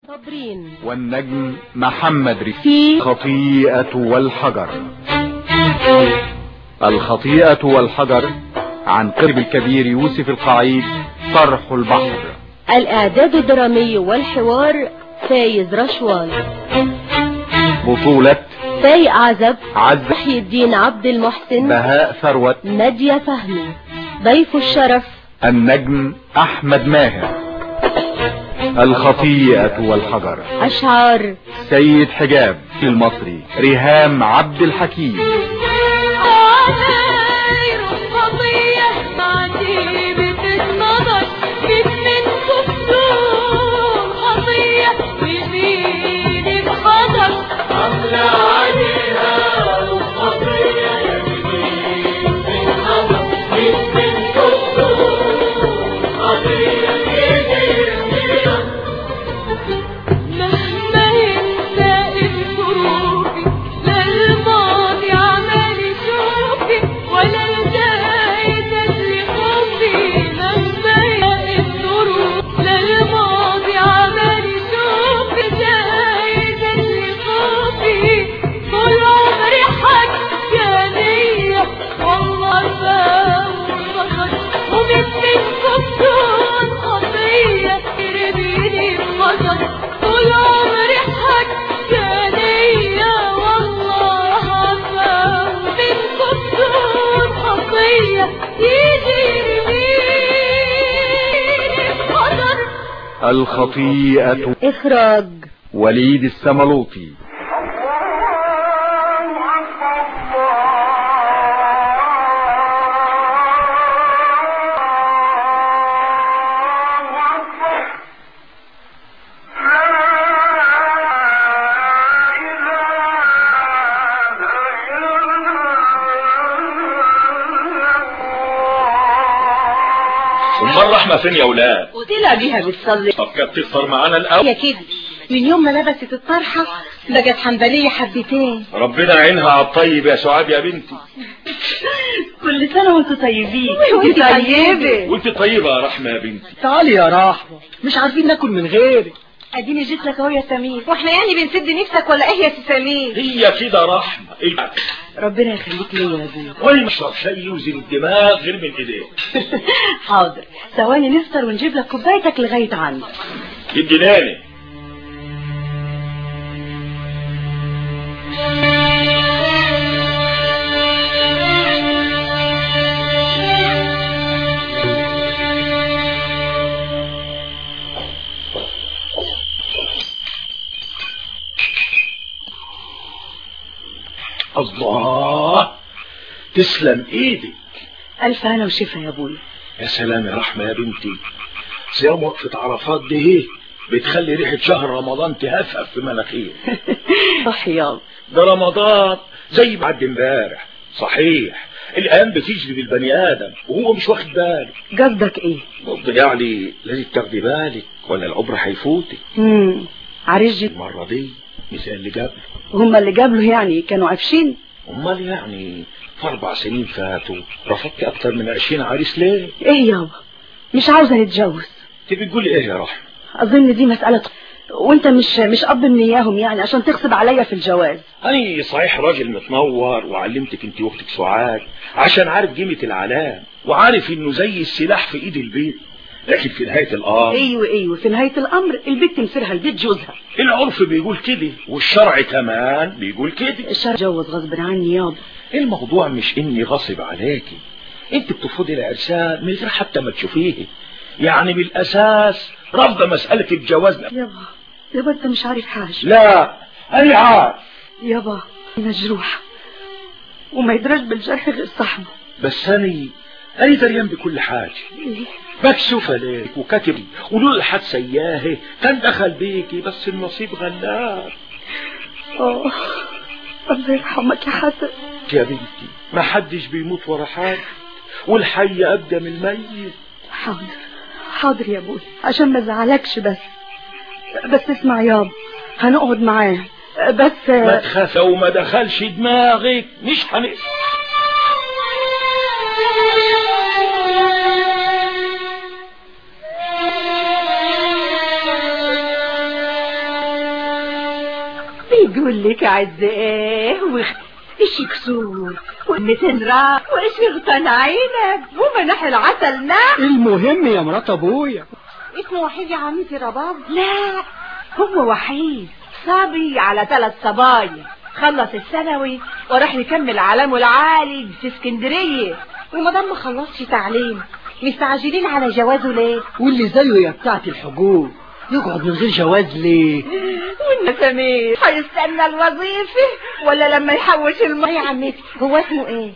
صابرين والنجم محمد رفيق في الخطيئة والحجر الخطيئة والحجر عن قرب الكبير يوسف القعيد طرح البحر الإعداد الدرامي والحوار فايز رشوان بطولة فايق عزب عز محي الدين عبد المحسن بهاء ثروت نادية فهمي ضيف الشرف النجم أحمد ماهر الخطيئة والحجر أشعار سيد حجاب المصري ريهام عبد الحكيم عماير خطية معجبة النظر من كفتون خطية ويمين الخضر عاملة عليها خطية يمين الخضر من كفتون خطية مهما ينسى الظروفي لا الماضي عمال يشوفي ولا الجايزة اللي خوفي مهما ينسى الظروف لا الماضي عمال يشوفي جايزة اللي خوفي طول عمري حكانية والله فاهم ومن منكم دون خطية يرميني بخطر طول عمري حكانية والله فاهم منكم دون خطية يجي يرميني بخطر الخطيئة إخراج وليد السملوطي امال الرحمه فين يا اولاد طلع بيها بتصلي طب كانت تفطر معانا الاول يا كده من يوم ما لبست الطرحة بقت حنبلية حبتين ربنا يعينها على الطيب يا سعاد يا بنتي كل سنة وانتوا طيبين وانت طيبة وانت طيبه يا رحمه يا بنتي تعالي يا رحمة مش عارفين ناكل من غيرك اديني جيت لك اهو يا سمير واحنا يعني بنسد نفسك ولا ايه يا سي سمير هي كده رحمه إيه؟ ربنا يخليك ليا يا ابويا ولا مشرب شاي يوزن الدماغ غير من ايديه حاضر ثواني نفطر ونجيب لك كوبايتك لغاية عندك اديناني الله تسلم ايدك ألف هنا وشفا يا ابويا يا سلام يا رحمه يا بنتي صيام وقفه عرفات دي ايه بتخلي ريحه شهر رمضان تهفف في مناخير صح يابا ده رمضان زي بعد امبارح صحيح الايام بتجري بالبني ادم وهو مش واخد باله قصدك ايه برضه يعني لازم تاخدي بالك ولا العمر هيفوتك امم عريس جد المره دي مثل اللي قبل هم اللي قبله يعني كانوا عفشين امال يعني في اربع سنين فاتوا رفضت اكتر من عشرين عريس ليه ايه يابا مش عاوزة نتجوز انت بتقولي ايه يا رحمه اظن دي مسألة وانت مش مش اب من اياهم يعني عشان تغصب عليا في الجواز أنا صحيح راجل متنور وعلمتك انت واختك سعاد عشان عارف قيمة العلام وعارف انه زي السلاح في ايد البيت لكن في نهاية الامر ايوه ايوه في نهاية الامر البنت مسيرها لبيت جوزها العرف بيقول كده والشرع كمان بيقول كده الشرع جوز غصب عني يابا الموضوع مش اني غصب عليكي انت بترفضي العرسان من غير حتى ما تشوفيه يعني بالاساس رافضه مسألة الجواز يابا يابا انت مش عارف حاجة لا انا عارف يابا مجروح وما يدرج بالجرح غير صاحبه بس انا انا دريان بكل حاجة إيه؟ مكسوف عليك وكاتب ولولا حد سياهي كان دخل بيكي بس النصيب غلاب اه الله يرحمك يا حسن يا بنتي ما حدش بيموت ورا حد والحي ابدا من الميت حاضر حاضر يا ابوي عشان ما ازعلكش بس بس اسمع يابا هنقعد معاه بس ما تخاف لو ما دخلش دماغك مش هنقدر يقول لك عز ايه وخ ايش كسور ومتن راح وايش غطان عنب ومنح العسل نح المهم يا مرات ابويا اسمه وحيد يا عمتي رباب لا هو وحيد صبي على ثلاث صبايا خلص الثانوي وراح يكمل علامه العالي في اسكندريه وما دام ما خلصش تعليم مستعجلين على جوازه ليه واللي زيه يا بتاعت الحجوج يقعد من غير جواز ليه والنسمير هيستنى الوظيفة ولا لما يحوش المية يا عمتي هو اسمه ايه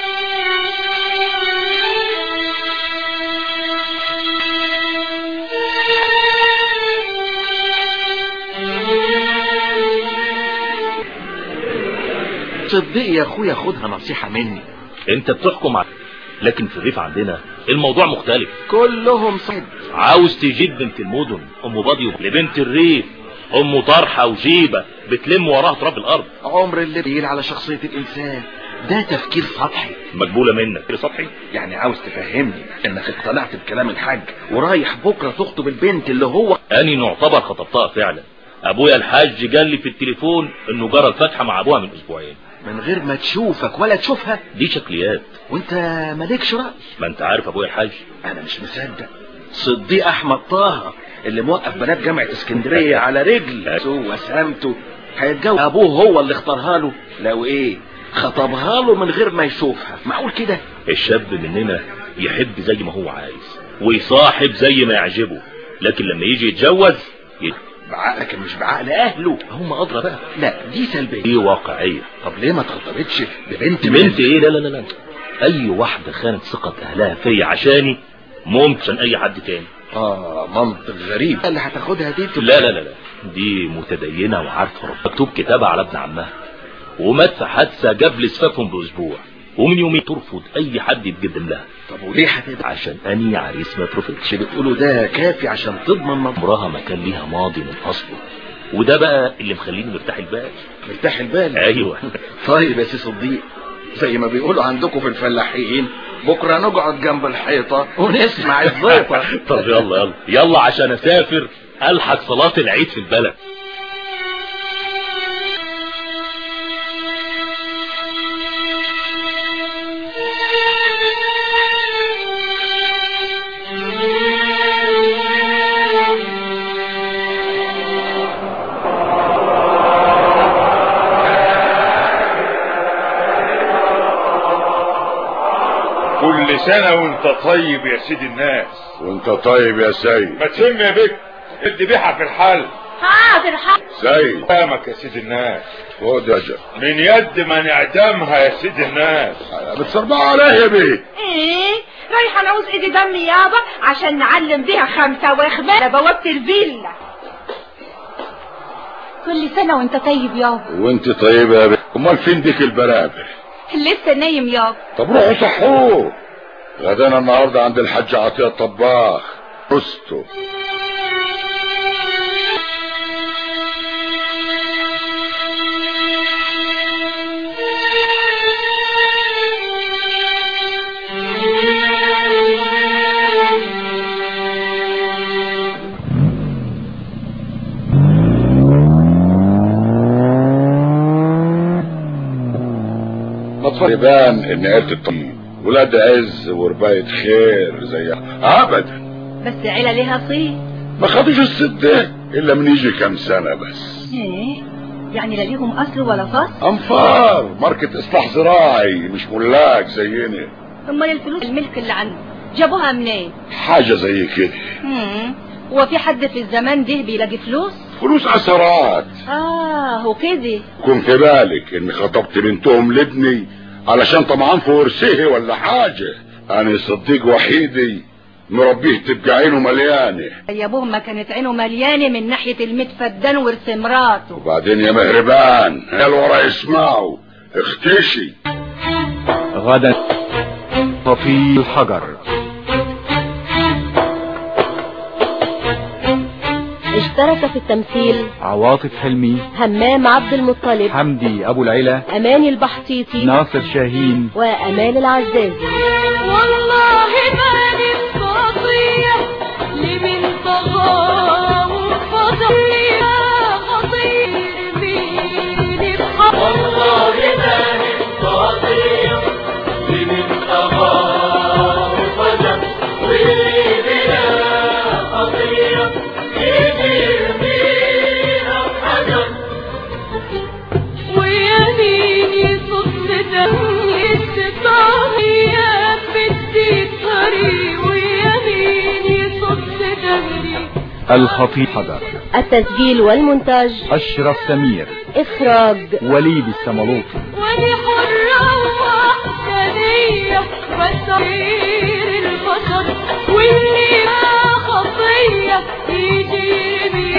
صدقي يا اخويا خدها نصيحة مني انت بتحكم على لكن في الريف عندنا الموضوع مختلف كلهم صد عاوز تجيب بنت المدن ام بادي لبنت الريف ام طرحه وجيبه بتلم وراها تراب الارض عمر اللي بيقيل على شخصية الانسان ده تفكير سطحي مقبوله منك كده سطحي يعني عاوز تفهمني انك اقتنعت بكلام الحاج ورايح بكرة تخطب البنت اللي هو اني نعتبر خطبتها فعلا ابويا الحاج قال لي في التليفون انه جرى الفاتحه مع ابوها من اسبوعين من غير ما تشوفك ولا تشوفها دي شكليات وانت مالكش رأي ما انت عارف ابويا الحاج انا مش مصدق صديق احمد طه اللي موقف بنات جامعة اسكندرية على رجل وسامته هيتجوز ابوه هو اللي اختارها له لو ايه خطبها له من غير ما يشوفها معقول كده الشاب مننا يحب زي ما هو عايز ويصاحب زي ما يعجبه لكن لما يجي يتجوز ي- بعقلك مش بعقل اهله هم ادرى بقى لا دي سلبية دي واقعيه طب ليه ما ترتبطش ببنت بنت ايه لا لا لا لا اي واحده خانت ثقه اهلها فيا عشاني ممكن عشان اي حد تاني اه منطق غريب اللي هتاخدها دي تبقى- لا لا لا لا دي متدينه وعارفه ربنا مكتوب كتابها على ابن عمها ومات في حادثه قبل اسفافهم باسبوع ومن يومين ترفض اي حد يتقدم لها طب وليه هتبقى عشان اني عريس ما اترفضش اللي بتقوله ده كافي عشان تضمن مض- عمرها ما كان ليها ماضي من اصله وده بقى اللي مخليني مرتاح البال مرتاح البال ايوه طيب يا سي صديق زي ما بيقولوا عندكم في الفلاحين بكره نقعد جنب الحيطه ونسمع الزيطه طب يلا يلا يلا عشان اسافر الحق صلاه العيد في البلد كل سنة وانت طيب يا سيد الناس وانت طيب يا سيد ما تسم يا بك الذبيحة في الحل حاضر حاضر سيد قدامك يا سيد الناس خد يا جا من يد من اعدامها يا سيد الناس بتصربع عليا يا بيه ايه رايحه نعوز ايدي دم يابا عشان نعلم بيها خمسه واخبار على بوابه الفيلا كل سنة وانت طيب يابا وانت طيب يا بيه امال فين ديك البرابر لسه نايم يابا طب روحوا صحوه غدانا النهارده عند الحاج عطيه الطباخ رستو مطفى يبان ان عيلة الطيب ولاد عز ورباية خير زي ابدا بس عيلة ليها صيت ما خدوش الست ده الا من يجي كام سنة بس ايه يعني لا ليهم اصل ولا فصل انفار ماركة اصلاح زراعي مش ملاك زينا امال الفلوس الملك اللي عنده جابوها منين حاجة زي كده مم. هو في حد في الزمان ده بيلاقي فلوس فلوس عثرات اه هو كده كن في بالك ان خطبت بنتهم لابني علشان طمعان في ورثه ولا حاجة انا صديق وحيدي مربيه تبقى عينه مليانة يا ابوه ما كانت عينه مليانه من ناحيه المتفدان ورث مراته وبعدين يا مهربان قال ورا اسمعوا اختشي غدا طفي الحجر اشترك في التمثيل عواطف حلمي همام عبد المطلب حمدي ابو العلا اماني البحطيطي ناصر شاهين وامان العزازي والله ماني فاضية لمن طغى وفضية خطير بي الخطيب حضر التسجيل والمونتاج أشرف سمير إخراج وليد السملوطي ودي حرة ووحدانية بصير البشر واللي ما خطية يجي